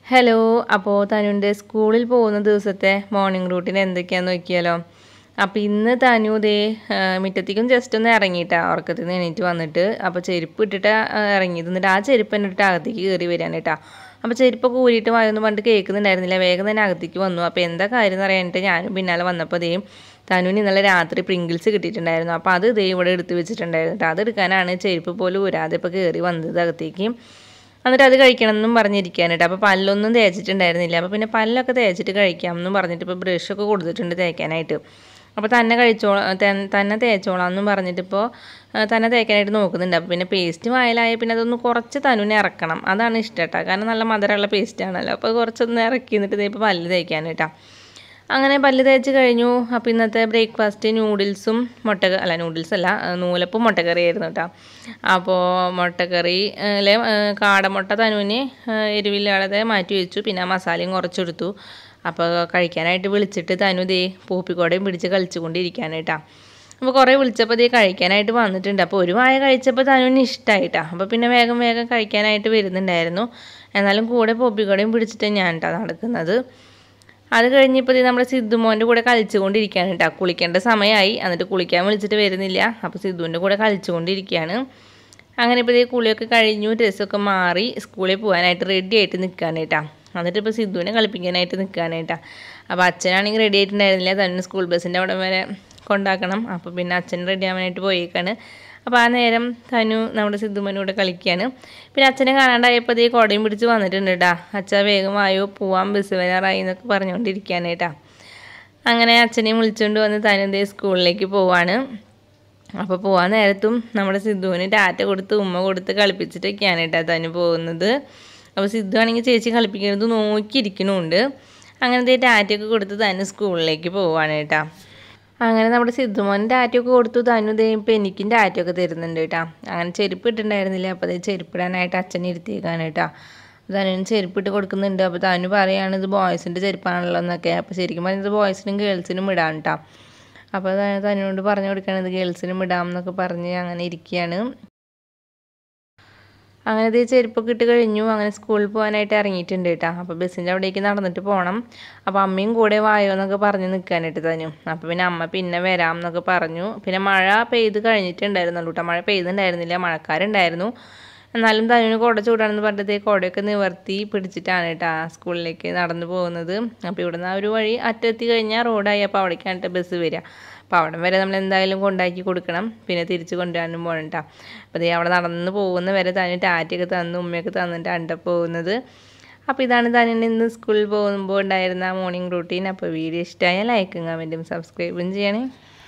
hello അപ്പോൾ തനുൻ്റെ സ്കൂളിൽ പോകുന്ന ദിവസത്തെ മോർണിംഗ് റൂട്ടീൻ എന്തൊക്കെയാണെന്ന് നോക്കിയാലോ അപ്പോൾ ഇന്ന് തനു ദേ ആ, മുറ്റത്തേക്കും ജസ്റ്റ് ഒന്ന് ഇറങ്ങിയിട്ടാ ഉറക്കത്തിൽ നിന്ന് എണീറ്റ് വന്നിട്ട് അപ്പോൾ ചെരുപ്പ് ഇട്ടിട്ട് ആ, ഇറങ്ങിയത് എന്നിട്ട് ആ ചെരുപ്പ് തന്നെ ഇട്ടിട്ട് അകത്തേക്ക് കയറി വരാൻ കേട്ടാ അപ്പോൾ ചെരുപ്പൊക്കെ ഊരിയിട്ട് വായൊന്നും പണ്ട് കേൾക്കുന്നുണ്ടായിരുന്നില്ല വേഗം തന്നെ അകത്തേക്ക് വന്നു അപ്പോൾ എന്താ കാര്യം എന്ന് അറിയാനിട്ട് ഞാനും പിന്നാലെ വന്നപ്പോൾ ദേ തനുവിന് ഇന്നലെ രാത്രി പ്രിങ്കിൾസ് കിട്ടിയിട്ടുണ്ടായിരുന്നു അപ്പോൾ അത് ദേ ഇവിടെ എടുത്ത് വെച്ചിട്ടുണ്ടായിരുന്നു കേട്ടോ അത് എടുക്കാനാണ് ചെരുപ്പ് പോലും ഊരാതെ ഇപ്പോൾ കയറി വന്നത് അകത്തേക്ക് എന്നിട്ട് അത് കഴിക്കണം എന്നും പറഞ്ഞിരിക്കാനായിട്ട് അപ്പോൾ പല്ലൊന്നും തേച്ചിട്ടുണ്ടായിരുന്നില്ല അപ്പോൾ പിന്നെ പല്ലൊക്കെ തേച്ചിട്ട് കഴിക്കാം എന്നും പറഞ്ഞിട്ട് ഇപ്പോൾ ബ്രഷൊക്കെ കൊടുത്തിട്ടുണ്ട് തേക്കാനായിട്ട് അപ്പോൾ തന്നെ കഴിച്ചോളാം തൻ- തന്നെ തേച്ചോളാം എന്നും പറഞ്ഞിട്ട് ഇപ്പോൾ തന്നെ തേക്കാനായിട്ട് നോക്കുന്നുണ്ട് അപ്പോൾ പിന്നെ പേസ്റ്റ് വായലായ പിന്നെ അതൊന്ന് കുറച്ച് തനുവിനെ ഇറക്കണം അതാണ് ഇഷ്ടം കേട്ടോ കാരണം നല്ല മധുരമുള്ള പേസ്റ്റ് ആണല്ലോ അപ്പോൾ കുറച്ചൊന്ന് ഇറക്കി എന്നിട്ട് ഇപ്പോൾ പല്ല് തേക്കാനായിട്ടാണ് അങ്ങനെ പല്ല് തേച്ച് കഴിഞ്ഞു അപ്പോൾ ഇന്നത്തെ ബ്രേക്ക്ഫാസ്റ്റ് നൂഡിൽസും മുട്ട അല്ല നൂഡിൽസ് അല്ല ആ, നൂലപ്പും മുട്ടക്കറി ആയിരുന്നു കേട്ടോ അപ്പോൾ മുട്ടക്കറി അല്ലെ കാടമുട്ട തനുവിന് ആ, എരിവില്ലാതെ മാറ്റി വെച്ചു പിന്നെ ആ മസാലയും കുറച്ചെടുത്തു അപ്പോൾ കഴിക്കാനായിട്ട് വിളിച്ചിട്ട് തനു ദേ പൂപ്പിക്കോടയും പിടിച്ച് കളിച്ചുകൊണ്ടിരിക്കാനായിട്ടാണ് അപ്പോൾ കുറേ വിളിച്ചപ്പോൾ ദേ കഴിക്കാനായിട്ട് വന്നിട്ടുണ്ട് അപ്പോൾ ഒരു വായ കഴിച്ചപ്പോൾ തനുവിന് ഇഷ്ടമായിട്ടാ അപ്പോൾ പിന്നെ വേഗം വേഗം കഴിക്കാനായിട്ട് വരുന്നുണ്ടായിരുന്നു എന്നാലും കൂടെ പൂപ്പിക്കോടയും പിടിച്ചിട്ട് ഞാൻ കേട്ടോ നടക്കുന്നത് അത് കഴിഞ്ഞപ്പോൾ ഇത് നമ്മുടെ സിദ്ധുമോൻ്റെ കൂടെ കളിച്ചുകൊണ്ടിരിക്കുകയാണ് കേട്ടോ കുളിക്കേണ്ട സമയമായി എന്നിട്ട് കുളിക്കാൻ വിളിച്ചിട്ട് വരുന്നില്ല അപ്പോൾ സിദ്ധുവിൻ്റെ കൂടെ കളിച്ചുകൊണ്ടിരിക്കുകയാണ് അങ്ങനെ ഇപ്പോൾ ഇതേ കുളിയൊക്കെ കഴിഞ്ഞു ഡ്രസ്സൊക്കെ മാറി സ്കൂളിൽ പോകാനായിട്ട് റെഡി ആയിട്ട് നിൽക്കുകയാണ് കേട്ടോ എന്നിട്ട് ഇപ്പോൾ സിദ്ധുവിനെ കളിപ്പിക്കാനായിട്ട് നിൽക്കുകയാണ് കേട്ടോ അപ്പോൾ അച്ഛനാണെങ്കിൽ റെഡി ആയിട്ടുണ്ടായിരുന്നില്ല തന്നെ സ്കൂൾ ബസ്സിൻ്റെ അവിടെ വരെ കൊണ്ടാക്കണം അപ്പോൾ പിന്നെ അച്ഛൻ റെഡി ആവാനായിട്ട് പോയേക്കാണ് അപ്പോൾ ആ നേരം തനു നമ്മുടെ സിദ്ധുമനൂടെ കളിക്കുകയാണ് പിന്നെ അച്ഛനെ കാണാണ്ടായപ്പോൾ അതേ കുടയും പിടിച്ച് വന്നിട്ടുണ്ട് കേട്ടാ അച്ഛ വേഗം വായോ പോവാൻ ബസ് വരാറായി എന്നൊക്കെ പറഞ്ഞുകൊണ്ടിരിക്കുകയാണ് കേട്ടാ അങ്ങനെ അച്ഛനെയും വിളിച്ചുകൊണ്ട് വന്ന് തനുദേ സ്കൂളിലേക്ക് പോവാണ് അപ്പോൾ പോകാൻ നേരത്തും നമ്മുടെ സിദ്ധുവിന് ടാറ്റ കൊടുത്ത് ഉമ്മ കൊടുത്ത് കളിപ്പിച്ചിട്ടൊക്കെയാണ് കേട്ടോ തനു പോകുന്നത് അപ്പോൾ സിദ്ധു ആണെങ്കിൽ ചേച്ചി കളിപ്പിക്കുന്നത് നോക്കിയിരിക്കണമുണ്ട് അങ്ങനത്തെ ടാറ്റയൊക്കെ കൊടുത്ത് തന്നെ സ്കൂളിലേക്ക് പോവാണ് കേട്ടോ അങ്ങനെ നമ്മുടെ സിദ്ധുമോൻ ടാറ്റയൊക്കെ കൊടുത്തു തനു ദേ ഇപ്പം എനിക്കും ടാറ്റയൊക്കെ തരുന്നുണ്ട് കേട്ടോ അങ്ങനെ ചെരുപ്പ് ഇട്ടിട്ടുണ്ടായിരുന്നില്ല അപ്പോൾ അത് ചെരുപ്പിടാനായിട്ട് അച്ഛൻ ഇരുത്തിയേക്കാണ് കേട്ടോ തനുവിന് ചെരുപ്പിട്ട് കൊടുക്കുന്നുണ്ട് അപ്പോൾ തനു പറയാണ് ഇത് ബോയ്സിൻ്റെ ചെരുപ്പാണല്ലോ എന്നൊക്കെ അപ്പോൾ ശരിക്കും പറഞ്ഞത് ബോയ്സിനും ഗേൾസിനും ഇടാം കേട്ടോ അപ്പോൾ ത- തനുവിനോട് പറഞ്ഞു കൊടുക്കണത് ഗേൾസിനും ഇടാം എന്നൊക്കെ പറഞ്ഞ് അങ്ങനെ ഇരിക്കുകയാണ് അങ്ങനെ ഇത് ചെരുപ്പൊക്കെ ഇട്ട് കഴിഞ്ഞു അങ്ങനെ സ്കൂളിൽ പോകാനായിട്ട് ഇറങ്ങിയിട്ടുണ്ട് കേട്ടോ അപ്പോൾ ബസ്സിൻ്റെ അവിടേക്ക് നടന്നിട്ട് പോകണം അപ്പോൾ അമ്മയും കൂടെ വായോ എന്നൊക്കെ പറഞ്ഞ് നിൽക്കാനായിട്ട് തന്നു അപ്പോൾ പിന്നെ അമ്മ പിന്നെ വരാം എന്നൊക്കെ പറഞ്ഞു പിന്നെ മഴ പെയ്ത് കഴിഞ്ഞിട്ടുണ്ടായിരുന്നുള്ളൂ കേട്ടോ മഴ പെയ്തുണ്ടായിരുന്നില്ല മഴക്കാരുണ്ടായിരുന്നു എന്നാലും തനുവിന് കുട ചൂടാണെന്ന് പറഞ്ഞത് കുടയൊക്കെ നിവർത്തി പിടിച്ചിട്ടാണ് കേട്ടോ സ്കൂളിലേക്ക് നടന്നു പോകുന്നത് അപ്പോൾ ഇവിടുന്ന് ആ ഒരു വഴി അറ്റെത്തി കഴിഞ്ഞാൽ റോഡായി അപ്പോൾ അവിടേക്കാണ് കേട്ടോ ബസ് വരിക അപ്പോൾ അവിടെ വരെ നമ്മൾ എന്തായാലും കൊണ്ടാക്കി കൊടുക്കണം പിന്നെ തിരിച്ച് കൊണ്ടുവരാനും പോകണം കേട്ടോ അപ്പോൾ ദേ അവിടെ നടന്ന് പോകുന്ന വരെ തന്നെ ടാറ്റയൊക്കെ തന്ന് ഉമ്മയൊക്കെ തന്നിട്ടാണ് ട്ടോ പോകുന്നത് അപ്പോൾ ഇതാണ് തന്നെ ഇന്ന് സ്കൂളിൽ പോകുമ്പോൾ ഉണ്ടായിരുന്ന മോർണിംഗ് റൂട്ടീൻ അപ്പോൾ വീഡിയോ ഇഷ്ടമായാൽ ലൈക്കും കമൻറ്റും സബ്സ്ക്രൈബും ചെയ്യണേ